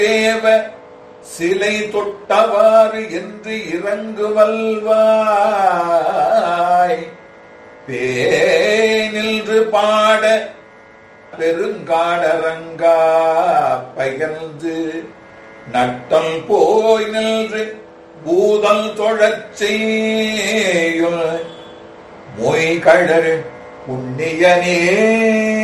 தேவ சிலை தொட்டவாறு என்று இறங்குவல்வாய் பேனின்று பாட பெருங்காடரங்கா பகர்ந்து நட்டம் போய் நின்று பூதல் தொழச் செய்யுள் மொய் கழறு புண்ணியனே